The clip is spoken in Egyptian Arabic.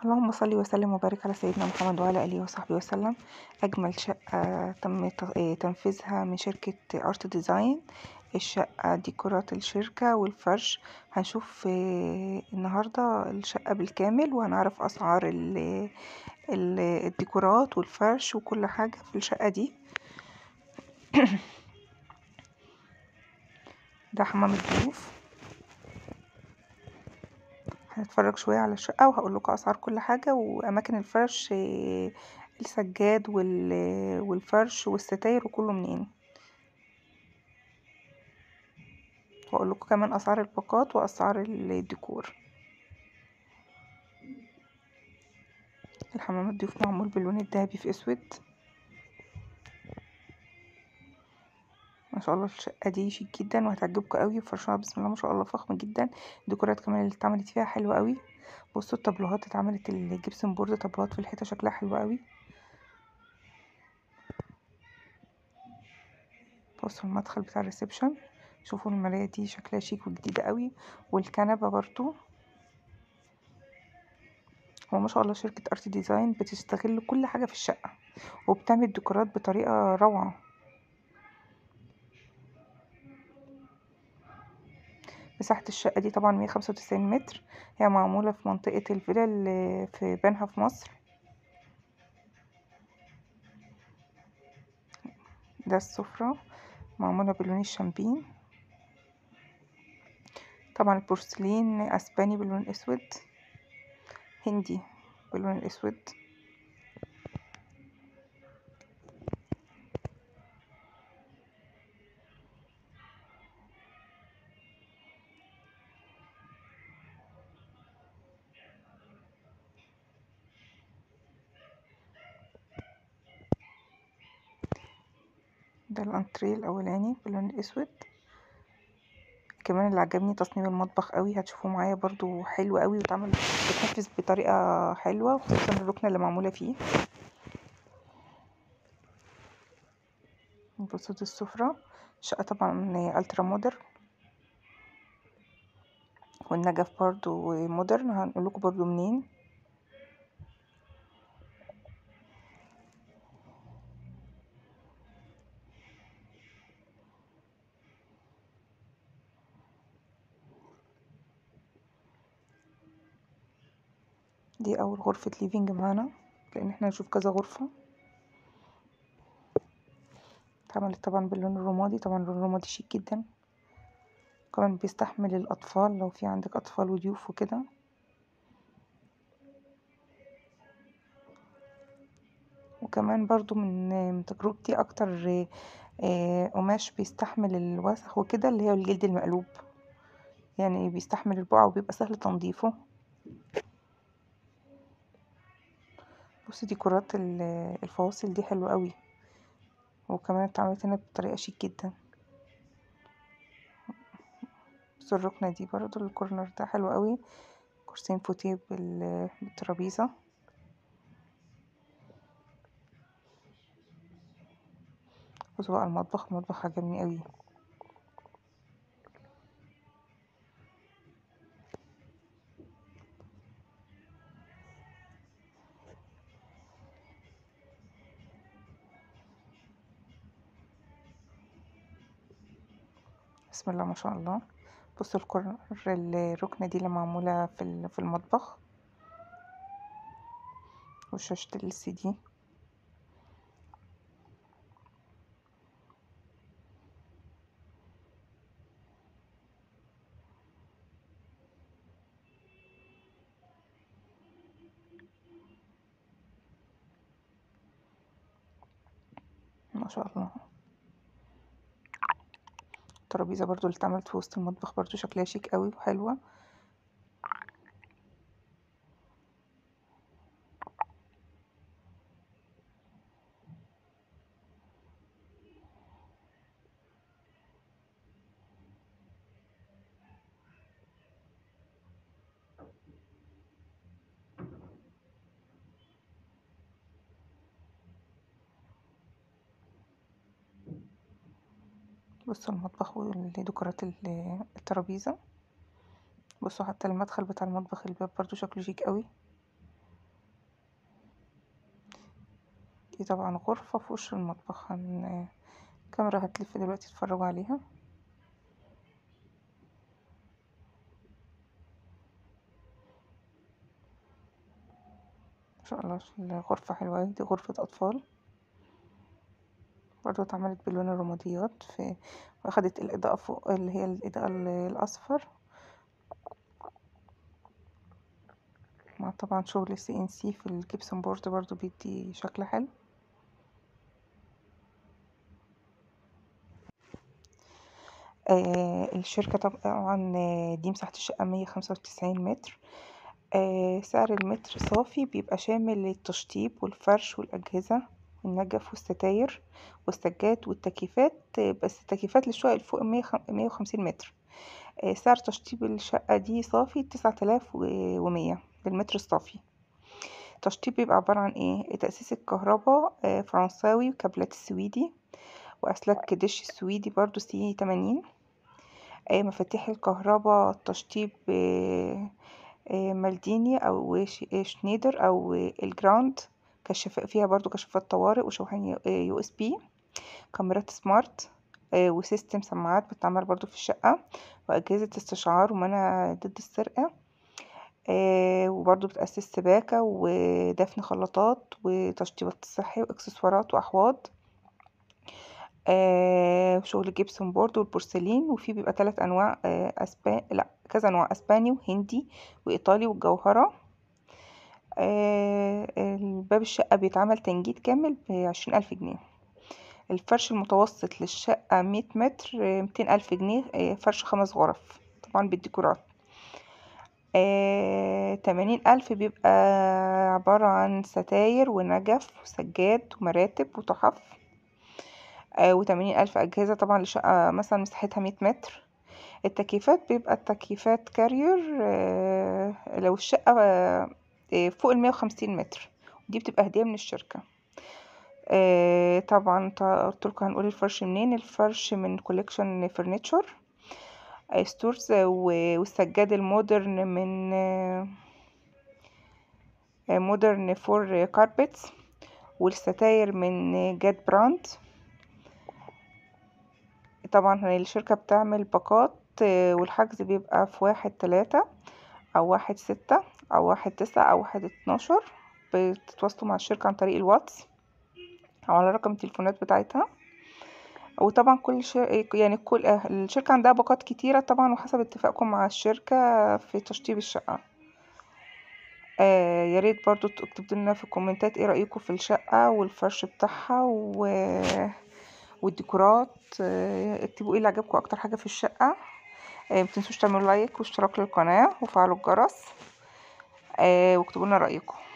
اللهم صل وسلم وبارك على سيدنا محمد وعلى آله وصحبه وسلم أجمل شقة تم تنفيذها من شركة أرت ديزاين الشقة ديكورات الشركة والفرش هنشوف النهاردة الشقة بالكامل وهنعرف أسعار الديكورات والفرش وكل حاجة في الشقة دي ده حمام الضيوف هنتفرج شوية على الشقة وهقولكوا أسعار كل حاجة وأماكن الفرش السجاد والفرش والستاير وكله منين وأقولكوا كمان أسعار الباقات وأسعار الديكور الحمام الضيوف معمول باللون الدهبي في أسود ما شاء الله الشقة دي شيك جدا وهتعجبكم قوي وفرشها بسم الله ما شاء الله فخم جدا الديكورات كمان اللي اتعملت فيها حلوة قوي بصوا الطابلوهات اتعملت الجبسن بورد طابلوهات في الحيطة شكلها حلو قوي بصوا المدخل بتاع الريسبشن شوفوا المراية دي شكلها شيك وجديدة قوي والكنبة برضو هو ما شاء الله شركة ارت ديزاين بتستغل كل حاجة في الشقة وبتعمل ديكورات بطريقة روعة مساحة الشقة دي طبعا مية خمسة وتسعين متر هي معمولة في منطقة الفيلا اللي في بنها في مصر ده السفرة معمولة بلون الشامبين طبعا البورسلين اسباني باللون الاسود هندي باللون الاسود ده الانتريه الاولاني باللون الاسود كمان اللي عجبني تصميم المطبخ قوي هتشوفوه معايا برضو حلو قوي واتعمل بتنفذ بطريقه حلوه وخصوصا الركنه اللي معموله فيه بصوا دي السفره شقه طبعا الترا مودرن والنجف برضو مودرن هنقولكوا برضو منين دي اول غرفة ليفينج معانا لان احنا هنشوف كذا غرفة اتعملت طبعا باللون الرمادي طبعا اللون الرمادي شيك جدا كمان بيستحمل الاطفال لو في عندك اطفال وضيوف وكده وكمان برضو من تجربتي اكتر قماش بيستحمل الوسخ وكده اللي هي الجلد المقلوب يعني بيستحمل البقع وبيبقى سهل تنظيفه بصي ديكورات الفواصل دي حلوة قوي وكمان اتعملت هنا بطريقة شيك جدا بصوا الركنة دي برضو الكورنر ده حلو قوي كرسيين فوتيه بالترابيزة بصوا بقى المطبخ المطبخ عجبني قوي بسم الله ما شاء الله بصوا الكورنر الركنه دي اللي معموله في في المطبخ وشاشه ال سي دي ما شاء الله الترابيزه برضو اللي اتعملت في وسط المطبخ برضو شكلها شيك قوي وحلوه بصوا المطبخ وديكورات الترابيزة بصوا حتى المدخل بتاع المطبخ الباب برضو شكله شيك قوي دي طبعا غرفة في وش المطبخ هن الكاميرا هتلف دلوقتي تتفرجوا عليها ما شاء الله الغرفة حلوة اوي دي غرفة أطفال برضو اتعملت بلون الرماديات في واخدت الإضاءة فوق اللي هي الإضاءة الأصفر مع طبعا شغل سي ان سي في الجبسون بورد برضو بيدي شكل حلو آه الشركة طبعا دي مساحة الشقة مية خمسة وتسعين متر آه سعر المتر صافي بيبقى شامل التشطيب والفرش والأجهزة والنجف والستاير والسجاد والتكييفات بس التكييفات للشقق اللي فوق مية وخمسين متر آه سعر تشطيب الشقة دي صافي تسعة آلاف ومية بالمتر الصافي التشطيب بيبقى عبارة عن ايه تأسيس الكهرباء آه فرنساوي وكابلات السويدي وأسلاك دش السويدي برضو سي تمانين آه مفاتيح الكهرباء تشطيب مالديني أو شنيدر أو الجراند كشف فيها برضو كشافات طوارئ وشواحن يو اس بي كاميرات سمارت وسيستم سماعات بتتعمل برضو في الشقة وأجهزة استشعار ومنع ضد السرقة وبرضو بتأسس سباكة ودفن خلاطات وتشطيبات صحي وإكسسوارات وأحواض وشغل جبسون بورد والبورسلين وفي بيبقى تلات أنواع أسباني لأ كذا نوع أسباني وهندي وإيطالي والجوهرة باب الشقة بيتعمل تنجيد كامل بعشرين ألف جنيه الفرش المتوسط للشقة مية متر ميتين ألف جنيه فرش خمس غرف طبعا بالديكورات تمانين ألف بيبقى عبارة عن ستاير ونجف وسجاد ومراتب وتحف وتمانين ألف أجهزة طبعا لشقة مثلا مساحتها مية متر التكييفات بيبقى التكييفات كارير لو الشقة فوق المية وخمسين متر دي بتبقى هدية من الشركة طبعا قلتلكوا هنقول الفرش منين الفرش من كوليكشن فرنتشر ستورز والسجاد المودرن من مودرن فور كاربتس والستاير من جاد براند طبعا الشركة بتعمل باقات والحجز بيبقى في واحد تلاتة أو واحد ستة أو واحد تسعة أو واحد اتناشر بتتواصلوا مع الشركة عن طريق الواتس أو على رقم التليفونات بتاعتها وطبعا كل شر... يعني كل الشركة عندها باقات كتيرة طبعا وحسب اتفاقكم مع الشركة في تشطيب الشقة آه ياريت برضو تكتبوا لنا في الكومنتات ايه رأيكم في الشقة والفرش بتاعها و... والديكورات آه اكتبوا ايه اللي عجبكم اكتر حاجة في الشقة آه متنسوش تعملوا لايك واشتراك للقناة وفعلوا الجرس آه واكتبوا لنا رأيكم